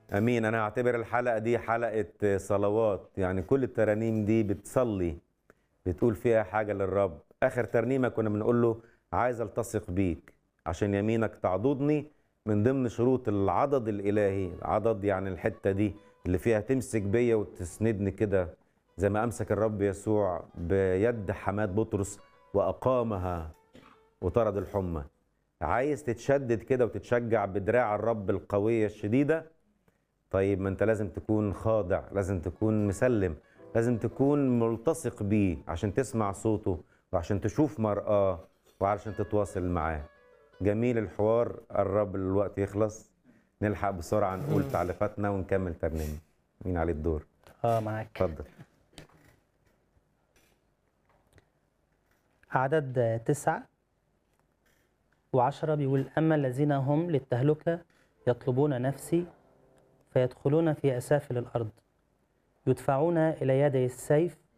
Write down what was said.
امين انا هعتبر الحلقه دي حلقه صلوات يعني كل الترانيم دي بتصلي بتقول فيها حاجه للرب اخر ترنيمه كنا بنقول له عايز التصق بيك عشان يمينك تعضدني من ضمن شروط العضد الالهي العضد يعني الحته دي اللي فيها تمسك بيا وتسندني كده زي ما امسك الرب يسوع بيد حماه بطرس واقامها وطرد الحمى عايز تتشدد كده وتتشجع بدراع الرب القويه الشديده طيب ما انت لازم تكون خاضع لازم تكون مسلم لازم تكون ملتصق بيه عشان تسمع صوته وعشان تشوف مرآة وعشان تتواصل معاه جميل الحوار قرب الوقت يخلص نلحق بسرعة نقول تعليقاتنا ونكمل ترنيمة مين عليه الدور اه معاك اتفضل عدد تسعة وعشرة بيقول أما الذين هم للتهلكة يطلبون نفسي فيدخلون في أسافل الأرض يدفعون إلى يدي السيف